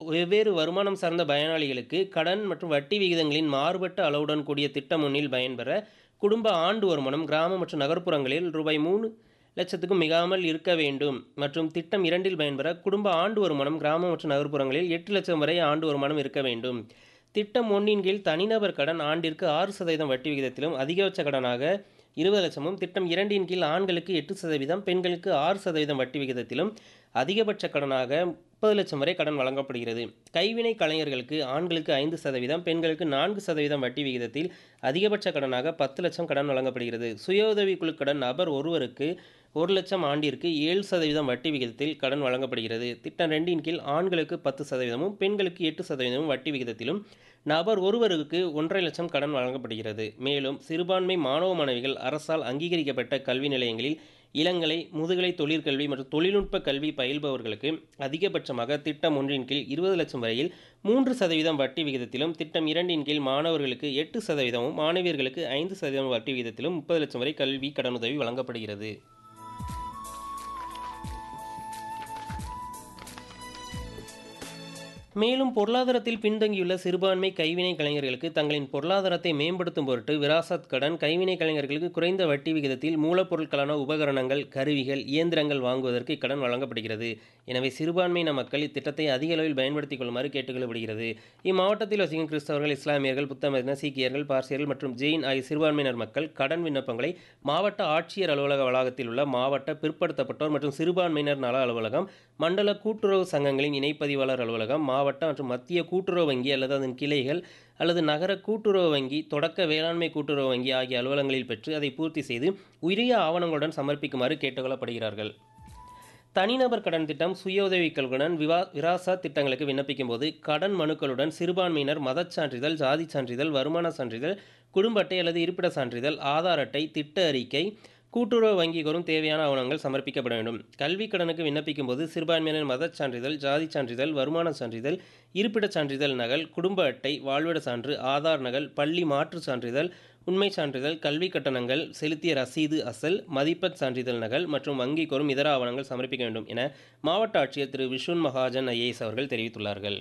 வெவ்வேறு வருமானம் சார்ந்த பயனாளிகளுக்கு கடன் மற்றும் வட்டி விகிதங்களின் மாறுபட்ட அளவுடன் கூடிய திட்டம் ஒன்றில் பயன்பெற குடும்ப ஆண்டு வருமானம் கிராம மற்றும் நகர்ப்புறங்களில் ரூபாய் மூணு லட்சத்துக்கும் மிகாமல் இருக்க வேண்டும் மற்றும் திட்டம் இரண்டில் பயன்பெற குடும்ப ஆண்டு வருமானம் கிராம மற்றும் நகர்ப்புறங்களில் எட்டு லட்சம் வரை ஆண்டு வருமானம் இருக்க வேண்டும் திட்டம் ஒன்றின் கீழ் தனிநபர் கடன் ஆண்டிற்கு ஆறு சதவீதம் வட்டி விகிதத்திலும் அதிகபட்ச கடனாக இருபது லட்சமும் திட்டம் இரண்டின் கீழ் ஆண்களுக்கு எட்டு சதவீதம் பெண்களுக்கு ஆறு சதவீதம் வட்டி விகிதத்திலும் அதிகபட்ச கடனாக முப்பது லட்சம் வரை கடன் வழங்கப்படுகிறது கைவினை கலைஞர்களுக்கு ஆண்களுக்கு ஐந்து சதவீதம் பெண்களுக்கு நான்கு சதவீதம் வட்டி விகிதத்தில் அதிகபட்ச கடனாக பத்து லட்சம் கடன் வழங்கப்படுகிறது சுய உதவிக்குழு கடன் நபர் ஒருவருக்கு ஒரு லட்சம் ஆண்டிற்கு ஏழு சதவீதம் வட்டி விகிதத்தில் கடன் வழங்கப்படுகிறது திட்டம் ரெண்டின் கீழ் ஆண்களுக்கு பத்து சதவீதமும் பெண்களுக்கு எட்டு சதவீதமும் வட்டி விகிதத்திலும் நபர் ஒருவருக்கு ஒன்றரை லட்சம் கடன் வழங்கப்படுகிறது மேலும் சிறுபான்மை மாணவ மாணவிகள் அரசால் அங்கீகரிக்கப்பட்ட கல்வி நிலையங்களில் இளங்கலை முதுகலை தொழிற்கல்வி மற்றும் தொழில்நுட்ப கல்வி பயில்பவர்களுக்கு அதிகபட்சமாக திட்டம் ஒன்றின் கீழ் இருபது லட்சம் வரையில் மூன்று சதவீதம் வட்டி விகிதத்திலும் திட்டம் இரண்டின் கீழ் மாணவர்களுக்கு எட்டு சதவீதமும் மாணவியர்களுக்கு ஐந்து சதவீதம் வட்டி விகிதத்திலும் முப்பது லட்சம் வரை கல்வி கடனுதவி வழங்கப்படுகிறது மேலும் பொருளாதாரத்தில் பின்தங்கியுள்ள சிறுபான்மை கைவினை கலைஞர்களுக்கு தங்களின் பொருளாதாரத்தை மேம்படுத்தும் பொருட்டு விராசத் கடன் கைவினை கலைஞர்களுக்கு குறைந்த வட்டி விகிதத்தில் மூலப்பொருட்களான உபகரணங்கள் கருவிகள் இயந்திரங்கள் வாங்குவதற்கு இக்கடன் வழங்கப்படுகிறது எனவே சிறுபான்மையின மக்கள் இத்திட்டத்தை அதிக அளவில் பயன்படுத்திக் கொள்ளுமாறு கேட்டுக்கொள்ளப்படுகிறது இம்மாவட்டத்தில் வசிக்கும் கிறிஸ்தவர்கள் இஸ்லாமியர்கள் புத்தமதியினர் சீக்கியர்கள் பார்சியர்கள் மற்றும் ஜெயின் ஆகிய சிறுபான்மையினர் மக்கள் கடன் விண்ணப்பங்களை மாவட்ட ஆட்சியர் அலுவலக வளாகத்தில் உள்ள மாவட்ட பிற்படுத்தப்பட்டோர் மற்றும் சிறுபான்மையினர் நல அலுவலகம் மண்டல கூட்டுறவு சங்கங்களின் இணைப்பதிவாளர் அலுவலகம் மாவட்ட மற்றும் மத்திய கூட்டுறவு வங்கி அல்லது அதன் கிளைகள் அல்லது நகர கூட்டுறவு வங்கி தொடக்க வேளாண்மை கூட்டுறவு வங்கி ஆகிய அலுவலகங்களில் பெற்று அதை பூர்த்தி செய்து உரிய ஆவணங்களுடன் சமர்ப்பிக்குமாறு கேட்டுக்கொள்ளப்படுகிறார்கள் தனிநபர் கடன் திட்டம் சுய உதவிகளுடன் விவா விராசா திட்டங்களுக்கு விண்ணப்பிக்கும் போது கடன் மனுக்களுடன் சிறுபான்மையினர் மதச் சான்றிதழ் ஜாதி சான்றிதழ் வருமான சான்றிதழ் குடும்ப அட்டை அல்லது இருப்பிட சான்றிதழ் ஆதார் அட்டை திட்ட அறிக்கை கூட்டுறவு வங்கி கோரும் தேவையான ஆவணங்கள் சமர்ப்பிக்கப்பட வேண்டும் கல்வி கடனுக்கு விண்ணப்பிக்கும் போது சிறுபான்மையினர் மதச் சான்றிதழ் ஜாதி சான்றிதழ் வருமான சான்றிதழ் இருப்பிடச் சான்றிதழ் நகல் குடும்ப அட்டை வாழ்விட சான்று ஆதார் நகல் பள்ளி மாற்று சான்றிதழ் உண்மை சான்றிதழ் கல்வி கட்டணங்கள் செலுத்திய ரசீது அசல் மதிப்பெண் சான்றிதழ் நகல் மற்றும் வங்கி கோரும் இதர ஆவணங்கள் சமர்ப்பிக்க வேண்டும் என மாவட்ட ஆட்சியர் திரு விஷ்ணுன் மகாஜன் ஐஏஎஸ் அவர்கள் தெரிவித்துள்ளார்கள்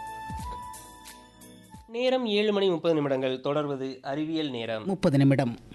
நேரம் ஏழு மணி முப்பது நிமிடங்கள் தொடர்வது அறிவியல் நேரம் முப்பது நிமிடம்